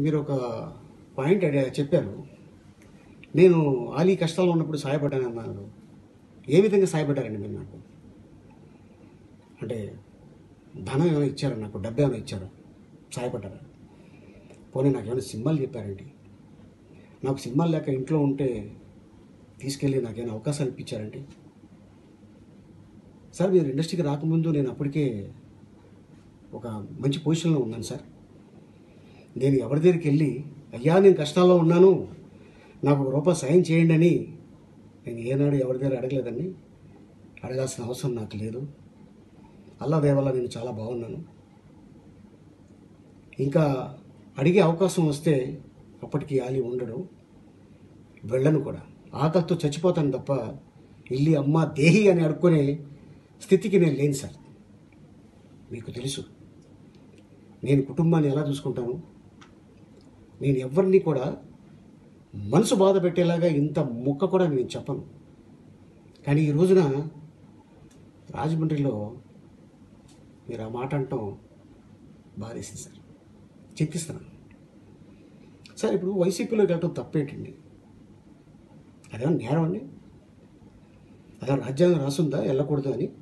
మీరు ఒక పాయింట్ అడిగా చెప్పారు నేను ఆలీ కష్టాల్లో ఉన్నప్పుడు సహాయపడ్డాను అన్నారు ఏ విధంగా సహాయపడ్డారండి మీరు నాకు అంటే ధనం ఏమైనా ఇచ్చారా నాకు డబ్బు ఏమైనా ఇచ్చారా సహాయపడ్డారా పోనీ నాకు ఏమైనా సినిమాలు చెప్పారండి నాకు సినిమాలు లేక ఇంట్లో ఉంటే తీసుకెళ్ళి నాకేమైనా అవకాశాలు ఇప్పించారండి సార్ మీరు ఇండస్ట్రీకి రాకముందు నేను అప్పటికే ఒక మంచి పొజిషన్లో ఉన్నాను సార్ నేను ఎవరి దగ్గరికి వెళ్ళి అయ్యా నేను కష్టాల్లో ఉన్నాను నాకు ఒక రూపాయి సాయం చేయండి అని నేను ఏనాడు ఎవరి దగ్గర అడగలేదండి అడగాల్సిన అవసరం నాకు లేదు అల్లా దేవల్ల నేను చాలా బాగున్నాను ఇంకా అడిగే అవకాశం వస్తే అప్పటికి ఆలి ఉండడు వెళ్ళను కూడా ఆకలితో చచ్చిపోతాను తప్ప ఇల్లి అమ్మ దేహి అని అడుక్కునే స్థితికి నేను లేను సార్ మీకు తెలుసు నేను కుటుంబాన్ని ఎలా చూసుకుంటాను నేను ఎవరిని కూడా మనసు బాధ పెట్టేలాగా ఇంత ముక్క కూడా నేను చెప్పను కానీ ఈ రోజున రాజమండ్రిలో మీరు ఆ మాట అంటాం బాధేసింది సార్ చింతిస్తున్నాను సార్ ఇప్పుడు వైసీపీలోకి వెళ్ళటం తప్పేంటండి అదేమన్నా నేరం అండి అదే రాజ్యాంగం రాసుందా వెళ్ళకూడదు అని